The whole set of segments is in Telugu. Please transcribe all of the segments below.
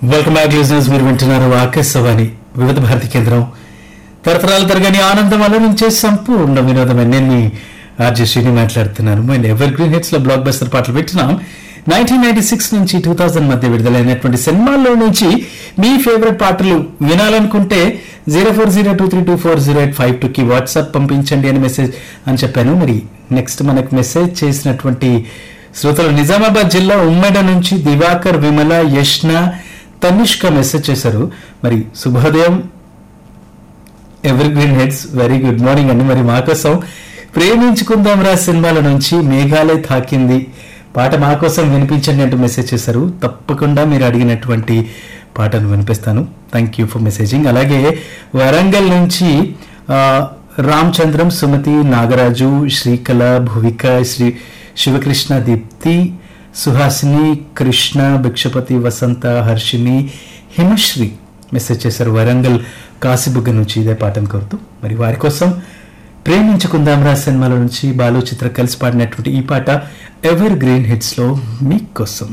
వెల్కమ్ బ్యాక్ లిజనర్స్ మీరు వింటున్నారు ఆకాశవాణి వివిధ భారతి కేంద్రం తరతరాల తరగని ఆనందం అలరించే సంపూర్ణ వినోదమే నేను మీ ఆర్జే శ్రీని మాట్లాడుతున్నాను మేము ఎవర్ గ్రీన్ హిట్స్ లో బ్లాక్ బస్టర్ పాటలు పెట్టినాం నైన్టీన్ నైన్టీ సిక్స్ నుంచి టూ థౌజండ్ మధ్య విడుదలైనటువంటి సినిమాల్లో నుంచి మీ ఫేవరెట్ పాటలు వినాలనుకుంటే zero four zero two three two four zero eight five టూకి వాట్సాప్ పంపించండి అని మెసేజ్ అని చెప్పాను మరి నెక్స్ట్ మనకు మెసేజ్ చేసినటువంటి శ్రోతలు నిజామాబాద్ జిల్లా ఉమ్మడి నుంచి దివాకర్ విమల యష్న తనిష్క మెసేజ్ చేశారు మరి శుభోదయం evergreen hits very good morning అండి మరి మా కోసం ప్రేమించుకుందాం రా సినిమాల నుంచి మేఘాలయ తాకింది పాట మా కోసం వినిపించండి అంటూ మెసేజ్ చేశారు తప్పకుండా మీరు అడిగినటువంటి పాటను వినిపిస్తాను థ్యాంక్ యూ ఫర్ మెసేజింగ్ అలాగే వరంగల్ నుంచి ఆ, రామచంద్రం సుమతి నాగరాజు శ్రీకళ భువిక శ్రీ శివకృష్ణ దీప్తి సుహాసిని కృష్ణ భిక్షపతి వసంత హర్షిని హిమశ్రీ మెసేజ్ చేశారు వరంగల్ కాశీబుగ్గ నుంచి ఇదే పాటను కోరుతూ మరి వారి కోసం ప్రేమించుకుందాం రా సినిమాల నుంచి బాలు చిత్ర కలిసి పాడినటువంటి ఈ పాట ఎవర్ గ్రీన్ హిట్స్ లో మీకోసం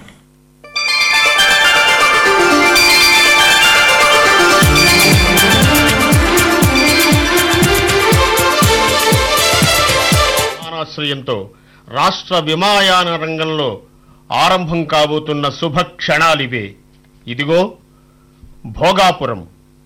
విమానాశ్రయంతో రాష్ట్ర విమాయాన రంగంలో ఆరంభం కాబోతున్న శుభ క్షణాలివే ఇదిగో భోగాపురం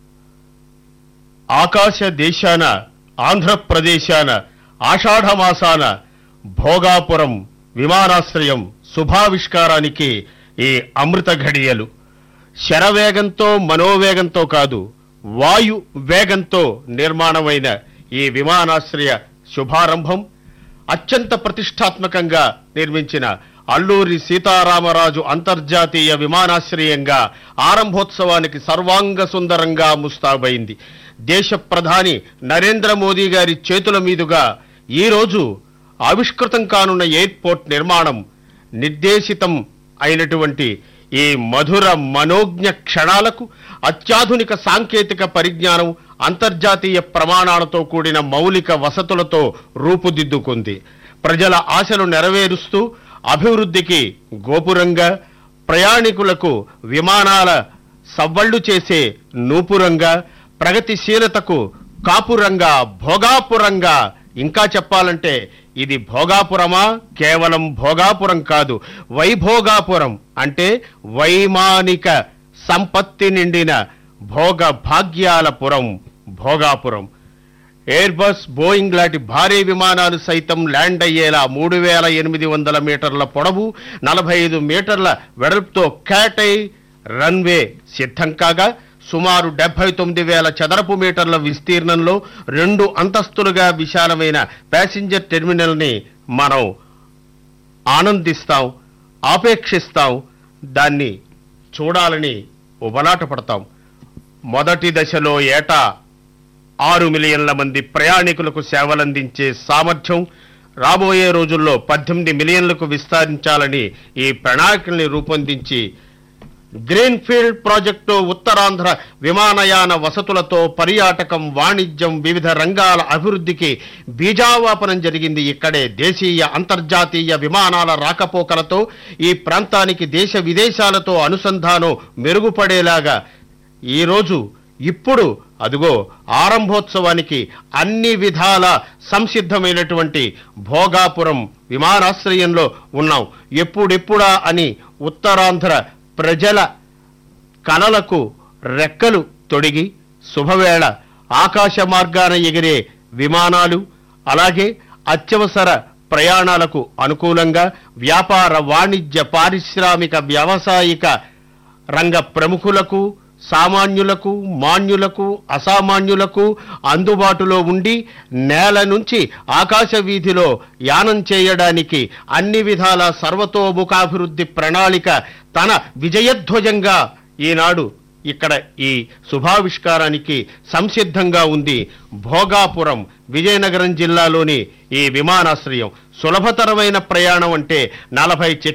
ఆకాశ దేశాన ఆంధ్రప్రదేశాన ఆషాఢమాసాన భోగాపురం విమానాశ్రయం శుభావిష్కారానికి ఈ అమృత ఘడియలు శరవేగంతో మనోవేగంతో కాదు వాయు వేగంతో నిర్మాణమైన ఈ విమానాశ్రయ శుభారంభం అత్యంత ప్రతిష్టాత్మకంగా నిర్మించిన అల్లూరి సీతారామరాజు అంతర్జాతీయ విమానాశ్రయంగా ఆరంభోత్సవానికి సర్వాంగ సుందరంగా ముస్తాబైంది దేశ ప్రధాని నరేంద్ర మోదీ గారి చేతుల మీదుగా ఈ రోజు ఆవిష్కృతం కానున్న ఎయిర్పోర్ట్ నిర్మాణం నిర్దేశితం అయినటువంటి ఈ మధుర మనోజ్ఞ క్షణాలకు అత్యాధునిక సాంకేతిక పరిజ్ఞానం అంతర్జాతీయ ప్రమాణాలతో కూడిన మౌలిక వసతులతో రూపుదిద్దుకుంది ప్రజల ఆశలు నెరవేరుస్తూ అభివృద్ధికి గోపురంగా ప్రయాణికులకు విమానాల సవ్వళ్లు చేసే నూపురంగా ప్రగతిశీలతకు కాపురంగా భోగాపురంగా ఇంకా చెప్పాలంటే ఇది భోగాపురమా కేవలం భోగాపురం కాదు వైభోగాపురం అంటే వైమానిక సంపత్తి నిండిన భోగ భాగ్యాల పురం భోగాపురం ఎయిర్ బస్ బోయింగ్ లాంటి భారీ విమానాలు సైతం ల్యాండ్ అయ్యేలా మూడు వేల ఎనిమిది వందల మీటర్ల పొడవు నలభై ఐదు మీటర్ల వెడల్పుతో క్యాటై రన్వే సిద్ధం కాగా సుమారు డెబ్బై తొమ్మిది వేల చదరపు మీటర్ల విస్తీర్ణంలో రెండు అంతస్తులుగా విశాలమైన ప్యాసింజర్ టెర్మినల్ని మనం ఆనందిస్తాం ఆపేక్షిస్తాం దాన్ని చూడాలని ఉబలాట పడతాం మొదటి దశలో ఏటా ఆరు మిలియన్ల మంది ప్రయాణికులకు సేవలందించే సామర్థ్యం రాబోయే రోజుల్లో పద్దెనిమిది మిలియన్లకు విస్తరించాలని ఈ ప్రణాళికల్ని రూపొందించి గ్రీన్ ఫీల్డ్ ప్రాజెక్టు ఉత్తరాంధ్ర విమానయాన వసతులతో పర్యాటకం వాణిజ్యం వివిధ రంగాల అభివృద్ధికి బీజావాపనం జరిగింది ఇక్కడే దేశీయ అంతర్జాతీయ విమానాల రాకపోకలతో ఈ ప్రాంతానికి దేశ విదేశాలతో అనుసంధానం మెరుగుపడేలాగా ఈరోజు ఇప్పుడు అదిగో ఆరంభోత్సవానికి అన్ని విధాల సంసిద్ధమైనటువంటి భోగాపురం విమానాశ్రయంలో ఉన్నాం ఎప్పుడెప్పుడా అని ఉత్తరాంధ్ర ప్రజల కలలకు రెక్కలు తొడిగి శుభవేళ ఆకాశ మార్గాన ఎగిరే విమానాలు అలాగే అత్యవసర ప్రయాణాలకు అనుకూలంగా వ్యాపార వాణిజ్య పారిశ్రామిక వ్యావసాయిక రంగ ప్రముఖులకు సామాన్యులకు మాన్యులకు అసామాన్యులకు అందుబాటులో ఉండి నేల నుంచి ఆకాశ వీధిలో యానం చేయడానికి అన్ని విధాల సర్వతోముఖాభివృద్ధి ప్రణాళిక తన విజయధ్వజంగా ఈనాడు ఇక్కడ ఈ శుభావిష్కారానికి సంసిద్ధంగా ఉంది భోగాపురం విజయనగరం జిల్లాలోని ఈ విమానాశ్రయం సులభతరమైన ప్రయాణం అంటే నలభై